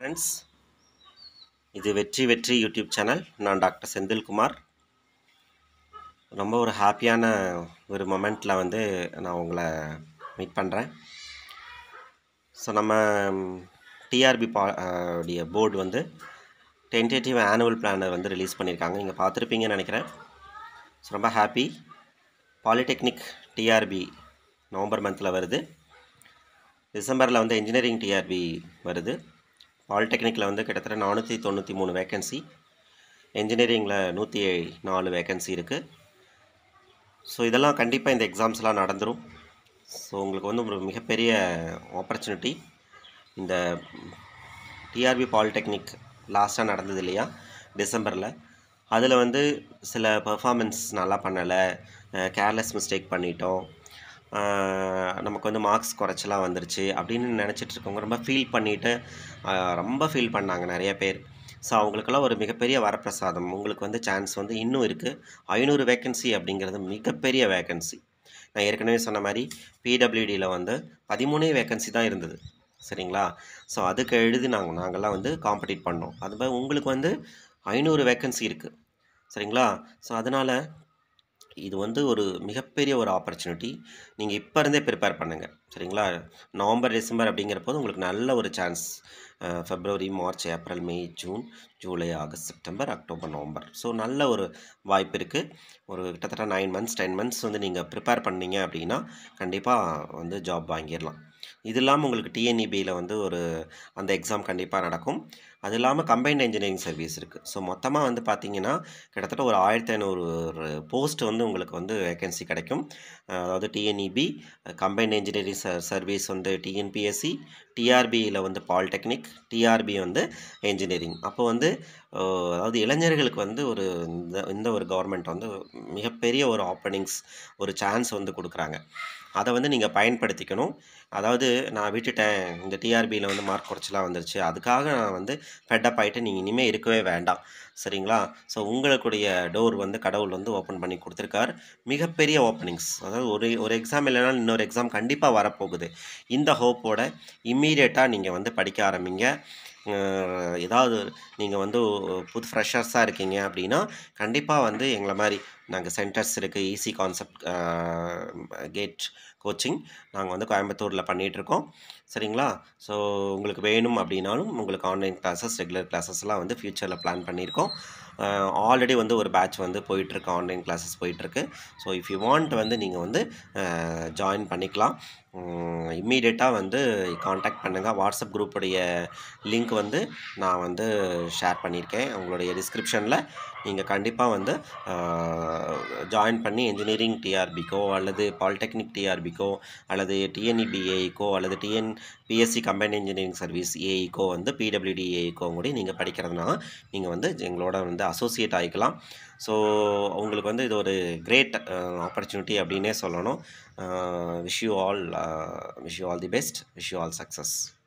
friends இது வெற்றி வெற்றி யூடியூப் சேனல் நான் டாக்டர் செந்தில்குமார் ரொம்ப ஒரு ஹாப்பியான ஒரு மொமெண்ட்டில் வந்து நான் உங்களை மீட் பண்ணுறேன் ஸோ நம்ம டிஆர்பி பா உடைய போர்டு வந்து டென்டேட்டிவ் ஆனுவல் பிளானர் வந்து ரிலீஸ் பண்ணியிருக்காங்க நீங்கள் பார்த்துருப்பீங்கன்னு நினைக்கிறேன் ஸோ ரொம்ப ஹாப்பி பாலிடெக்னிக் டிஆர்பி நவம்பர் மந்தில் வருது டிசம்பரில் வந்து இன்ஜினியரிங் டிஆர்பி வருது பாலிடெக்னிக்கில் வந்து கிட்டத்தட்ட நானூற்றி தொண்ணூற்றி மூணு வேக்கன்சி இன்ஜினியரிங்கில் நூற்றி நாலு வேக்கன்சி இருக்குது ஸோ இதெல்லாம் கண்டிப்பாக இந்த எக்ஸாம்ஸ்லாம் நடந்துடும் ஸோ உங்களுக்கு வந்து ஒரு மிகப்பெரிய ஆப்பர்ச்சுனிட்டி இந்த டிஆர்பி பாலிடெக்னிக் லாஸ்ட்டாக நடந்தது இல்லையா டிசம்பரில் அதில் வந்து சில பர்ஃபார்மன்ஸ் நல்லா பண்ணலை கேர்லெஸ் மிஸ்டேக் பண்ணிட்டோம் நமக்கு வந்து மார்க்ஸ் குறைச்சலாம் வந்துருச்சு அப்படின்னு நினச்சிட்டு இருக்கவங்க ரொம்ப ஃபீல் பண்ணிவிட்டு ரொம்ப ஃபீல் பண்ணாங்க நிறைய பேர் ஸோ அவங்களுக்கெல்லாம் ஒரு மிகப்பெரிய வரப்பிரசாதம் உங்களுக்கு வந்து சான்ஸ் வந்து இன்னும் இருக்குது ஐநூறு வேக்கன்சி அப்படிங்கிறது மிகப்பெரிய வேக்கன்சி நான் ஏற்கனவே சொன்ன மாதிரி பிடபிள்யூடியில் வந்து பதிமூணே வேக்கன்சி தான் இருந்தது சரிங்களா ஸோ அதுக்கு எழுதி நாங்கள் நாங்கள்லாம் வந்து காம்படிட் பண்ணோம் அது மாதிரி உங்களுக்கு வந்து ஐநூறு வேக்கன்சி இருக்குது சரிங்களா ஸோ அதனால் இது வந்து ஒரு மிகப்பெரிய ஒரு ஆப்பர்ச்சுனிட்டி நீங்கள் இப்போ இருந்தே ப்ரிப்பேர் பண்ணுங்கள் சரிங்களா நவம்பர் டிசம்பர் அப்படிங்கிறப்போது உங்களுக்கு நல்ல ஒரு chance February March April May June July August September October November so நல்ல ஒரு வாய்ப்பு இருக்குது ஒரு கிட்டத்தட்ட நைன் மந்த்ஸ் டென் மந்த்ஸ் வந்து நீங்கள் ப்ரிப்பேர் பண்ணீங்க அப்படின்னா கண்டிப்பாக வந்து ஜாப் வாங்கிடலாம் இது இல்லாமல் உங்களுக்கு டிஎன்இபியில் வந்து ஒரு அந்த எக்ஸாம் கண்டிப்பாக நடக்கும் அது இல்லாமல் கம்பைன்ட் இன்ஜினியரிங் சர்வீஸ் இருக்குது ஸோ மொத்தமாக வந்து பார்த்தீங்கன்னா கிட்டத்தட்ட ஒரு ஆயிரத்தி ஐநூறு போஸ்ட் வந்து உங்களுக்கு வந்து வேகன்சி கிடைக்கும் அதாவது டிஎன்இபி கம்பைன்ட் இன்ஜினியரிங் சர்வீஸ் வந்து டிஎன்பிஎஸ்சி டிஆர்பியில் வந்து பாலிடெக்னிக் டிஆர்பி வந்து இன்ஜினியரிங் அப்போ வந்து அதாவது இளைஞர்களுக்கு வந்து ஒரு இந்த இந்த ஒரு கவர்மெண்ட் வந்து மிகப்பெரிய ஒரு ஓப்பனிங்ஸ் ஒரு சான்ஸ் வந்து கொடுக்குறாங்க அதை வந்து நீங்கள் பயன்படுத்திக்கணும் அதாவது நான் விட்டுட்டேன் இந்த டிஆர்பியில் வந்து மார்க் குறைச்சலாம் வந்துருச்சு அதுக்காக நான் வந்து ஃபெட்டப் ஆகிட்டு நீங்கள் இனிமேல் இருக்கவே வேண்டாம் சரிங்களா ஸோ உங்களுக்குடைய டோர் வந்து கடவுள் வந்து ஓப்பன் பண்ணி கொடுத்துருக்கார் மிகப்பெரிய ஓப்பனிங்ஸ் அதாவது ஒரு ஒரு எக்ஸாம் இல்லைனாலும் இன்னொரு எக்ஸாம் கண்டிப்பாக வரப்போகுது இந்த ஹோப்போட இம்மீடியட்டாக நீங்கள் வந்து படிக்க ஆரம்பிங்க ஏதாவது நீங்கள் வந்து புது ஃப்ரெஷர்ஸாக இருக்கீங்க அப்படின்னா கண்டிப்பாக வந்து எங்களை மாதிரி நாங்கள் சென்டர்ஸ் இருக்குது ஈஸி கான்செப்ட் கேட் கோச்சிங் நாங்கள் வந்து கோயம்புத்தூரில் பண்ணிகிட்ருக்கோம் சரிங்களா ஸோ உங்களுக்கு வேணும் அப்படின்னாலும் உங்களுக்கு ஆன்லைன் கிளாஸஸ் ரெகுலர் கிளாஸஸ்லாம் வந்து ஃப்யூச்சரில் பிளான் பண்ணியிருக்கோம் ஆல்ரெடி வந்து ஒரு பேட்ச் வந்து போயிட்டுருக்கு ஆன்லைன் கிளாஸஸ் போயிட்டுருக்கு ஸோ இஃப் யூ வாண்ட் வந்து நீங்கள் வந்து ஜாயின் பண்ணிக்கலாம் இம்மீடியட்டாக வந்து காண்டாக்ட் பண்ணுங்கள் வாட்ஸ்அப் குரூப்புடைய லிங்க் வந்து நான் வந்து ஷேர் பண்ணியிருக்கேன் உங்களுடைய டிஸ்கிரிப்ஷனில் நீங்கள் கண்டிப்பாக வந்து ஜாயின் பண்ணி இன்ஜினியரிங் டிஆர்பிக்கோ அல்லது பாலிடெக்னிக் டிஆர்பிக்கோ அல்லது டிஎன்இபிஏஇக்கோ அல்லது TN PSC combine engineering service ஏஇக்கோ வந்து பிடபிள்யூடி ஏஇக்கோ கூட நீங்கள் படிக்கிறதுனா நீங்கள் வந்து எங்களோட வந்து அசோசியேட் ஆகிக்கலாம் ஸோ உங்களுக்கு வந்து இது ஒரு கிரேட் ஆப்பர்ச்சுனிட்டி அப்படின்னே சொல்லணும் wish you all wish you all the best wish you all success